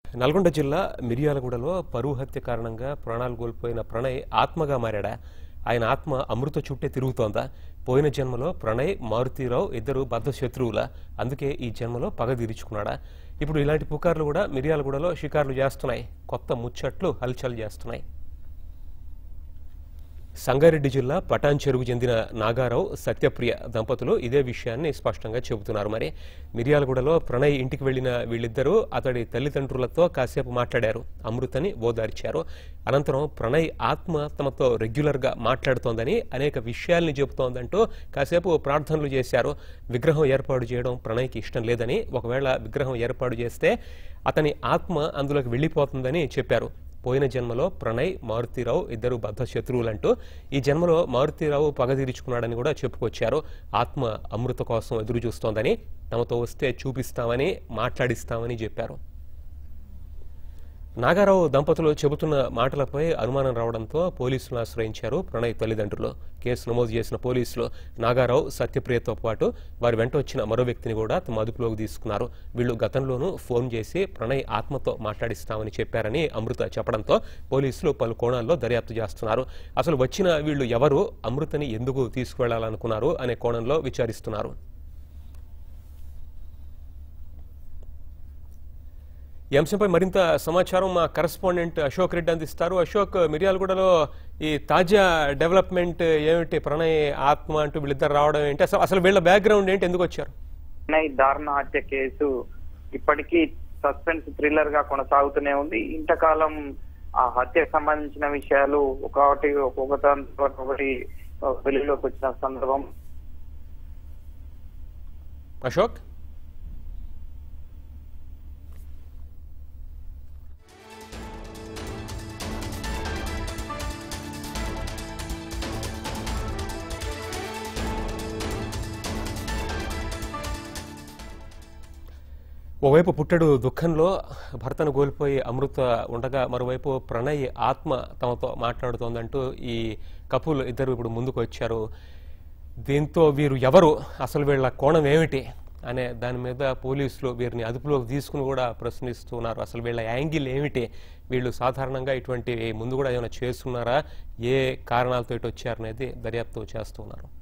నల్గొండ జిల్లా మిర్యాలగూడలో పరువు హత్య కారణంగా ప్రాణాలు కోల్పోయిన ప్రణయ్ ఆత్మగా మారాడా ఆయన ఆత్మ అమృత చుట్టే తిరుగుతోందా పోయిన జన్మలో ప్రణయ్ మారుతీరావు ఇద్దరు బద్ధ శత్రువుల అందుకే ఈ జన్మలో పగ తీర్చుకున్నాడా ఇప్పుడు ఇలాంటి పుకార్లు కూడా మిర్యాలగూడలో షికార్లు చేస్తున్నాయి కొత్త ముచ్చట్లు హల్చల్ చేస్తున్నాయి సంగారెడ్డి జిల్లా పటాన్ చెరువు చెందిన నాగారావు సత్యప్రియ దంపతులు ఇదే విషయాన్ని స్పష్టంగా చెబుతున్నారు మరి మిర్యాలగూడలో ప్రణయ్ ఇంటికి వెళ్లిన వీళ్ళిద్దరూ అతడి తల్లిదండ్రులతో కాసేపు మాట్లాడారు అమృతని ఓదార్చారు అనంతరం ప్రణయ్ ఆత్మ తమతో రెగ్యులర్గా మాట్లాడుతోందని అనేక విషయాల్ని చెబుతోందంటూ కాసేపు ప్రార్థనలు చేశారు విగ్రహం ఏర్పాటు చేయడం ప్రణయ్కి ఇష్టం లేదని ఒకవేళ విగ్రహం ఏర్పాటు చేస్తే అతని ఆత్మ అందులోకి వెళ్ళిపోతుందని చెప్పారు పోయిన జన్మలో ప్రణయ్ మారుతీరావు ఇద్దరు బద్ధ శత్రువులంటూ ఈ జన్మలో మారుతీరావు పగ తీర్చుకున్నాడని కూడా చెప్పుకొచ్చారు ఆత్మ అమృత కోసం ఎదురు చూస్తోందని తమతో వస్తే చూపిస్తామని మాట్లాడిస్తామని చెప్పారు నాగారావు దంపతులు చెబుతున్న మాటలపై అనుమానం రావడంతో పోలీసులను ఆశ్రయించారు ప్రణయ్ తల్లిదండ్రులు కేసు నమోదు చేసిన పోలీసులు నాగారావు సత్యప్రియతో పాటు వారి వెంట వచ్చిన మరో వ్యక్తిని కూడా తమ అదుపులోకి తీసుకున్నారు వీళ్ళు గతంలోనూ ఫోన్ చేసి ప్రణయ్ ఆత్మతో మాట్లాడిస్తామని చెప్పారని అమృత చెప్పడంతో పోలీసులు పలు కోణాల్లో దర్యాప్తు చేస్తున్నారు అసలు వచ్చిన వీళ్ళు ఎవరు అమృతని ఎందుకు తీసుకువెళ్లాలనుకున్నారు అనే కోణంలో విచారిస్తున్నారు ఈ అంశంపై మరింత సమాచారం మా కరెస్పాండెంట్ అశోక్ రెడ్డి అందిస్తారు అశోక్ మిర్యాలగూడలో ఈ తాజా డెవలప్మెంట్ ఏమిటి ప్రణయ్ ఆత్మ అంటూ వీళ్ళిద్దరు రావడం ఏంటి అసలు అసలు వీళ్ళ బ్యాక్గ్రౌండ్ ఏంటి ఎందుకు వచ్చారు ఈ దారుణ హత్య కేసు ఇప్పటికీ సస్పెన్స్ థ్రిల్లర్ గా కొనసాగుతూనే ఉంది ఇంతకాలం ఆ హత్యకు సంబంధించిన విషయాలు ఒకటి ఒక్కొక్కటి ఒకటి వెలుగులోకి వచ్చిన సందర్భం అశోక్ ఓవైపు పుట్టడు దుఃఖంలో భర్తను కోల్పోయి అమృత ఉండగా మరోవైపు ప్రణయ్ ఆత్మ తమతో మాట్లాడుతోందంటూ ఈ కపుల్ ఇద్దరు ఇప్పుడు ముందుకు వచ్చారు దీంతో వీరు ఎవరు అసలు వీళ్ళ కోణం ఏమిటి అనే దాని మీద పోలీసులు వీరిని అదుపులోకి తీసుకుని కూడా ప్రశ్నిస్తున్నారు అసలు వీళ్ళ యాంగిల్ ఏమిటి వీళ్ళు సాధారణంగా ఇటువంటి ముందు కూడా ఏమైనా చేస్తున్నారా ఏ కారణాలతో ఇటు వచ్చారనేది దర్యాప్తు చేస్తున్నారు